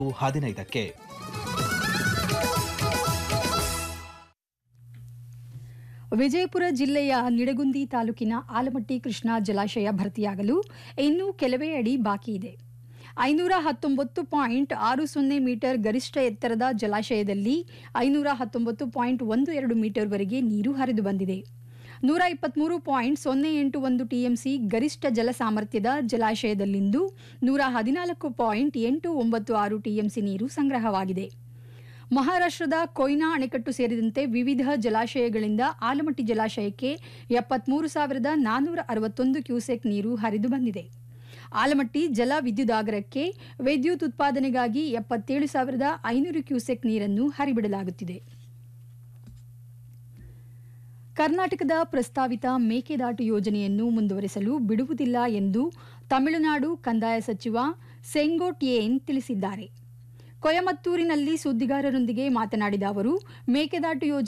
ಹದಿನೈದಕ್ಕೆ ವಿಜಯಪುರ ಜಿಲ್ಲೆಯ ನಿಡಗುಂದಿ ತಾಲೂಕಿನ ಆಲಮಟ್ಟಿ ಕೃಷ್ಣಾ ಜಲಾಶಯ ಭರ್ತಿಯಾಗಲು ಇನ್ನೂ ಕೆಲವೇ ಅಡಿ ಬಾಕಿ ಇದೆ ಐನೂರ ಹತ್ತೊಂಬತ್ತು ಪಾಯಿಂಟ್ ಆರು ಸೊನ್ನೆ ಮೀಟರ್ ಗರಿಷ್ಠ ಎತ್ತರದ ಜಲಾಶಯದಲ್ಲಿ ಐನೂರ ಹತ್ತೊಂಬತ್ತು ಪಾಯಿಂಟ್ ಒಂದು ಎರಡು ಮೀಟರ್ವರೆಗೆ ನೀರು ಹರಿದು ಬಂದಿದೆ ನೂರ ಇಪ್ಪತ್ತ್ಮೂರು ಪಾಯಿಂಟ್ ಸೊನ್ನೆ ಎಂಟು ಒಂದು ಟಿಎಂಸಿ ಗರಿಷ್ಠ ಜಲ ಸಾಮರ್ಥ್ಯದ ಜಲಾಶಯದಲ್ಲಿಂದು ನೂರ ಹದಿನಾಲ್ಕು ಪಾಯಿಂಟ್ ಎಂಟು ಒಂಬತ್ತು ಆರು ಟಿಎಂಸಿ ನೀರು ಸಂಗ್ರಹವಾಗಿದೆ ಮಹಾರಾಷ್ಟ್ರದ ಕೊಯ್ನಾ ಅಣೆಕಟ್ಟು ಸೇರಿದಂತೆ ವಿವಿಧ ಜಲಾಶಯಗಳಿಂದ ಆಲಮಟ್ಟಿ ಜಲಾಶಯಕ್ಕೆ ಎಪ್ಪತ್ಮೂರು ಸಾವಿರದ ನಾನ್ನೂರ ಅರವತ್ತೊಂದು ಕ್ಯೂಸೆಕ್ ನೀರು ಹರಿದು ಬಂದಿದೆ ಆಲಮಟ್ಟಿ ಜಲ ವಿದ್ಯುದಾಗರಕ್ಕೆ ವಿದ್ಯುತ್ ಉತ್ಪಾದನೆಗಾಗಿ ಎಪ್ಪತ್ತೇಳು ಸಾವಿರದ ಐನೂರು ಕ್ಯೂಸೆಕ್ ನೀರನ್ನು ಹರಿಬಿಡಲಾಗುತ್ತಿದೆ ಕರ್ನಾಟಕದ ಪ್ರಸ್ತಾವಿತ ಮೇಕೆದಾಟು ಯೋಜನೆಯನ್ನು ಮುಂದುವರಿಸಲು ಬಿಡುವುದಿಲ್ಲ ಎಂದು ತಮಿಳುನಾಡು ಕಂದಾಯ ಸಚಿವ ಸೆಂಗೋಟಿಯೇನ್ ತಿಳಿಸಿದ್ದಾರೆ ಕೊಯಮತ್ತೂರಿನಲ್ಲಿ ಸುದ್ದಿಗಾರರೊಂದಿಗೆ ಮಾತನಾಡಿದ ಅವರು ಮೇಕೆದಾಟು ಯೋಜನೆ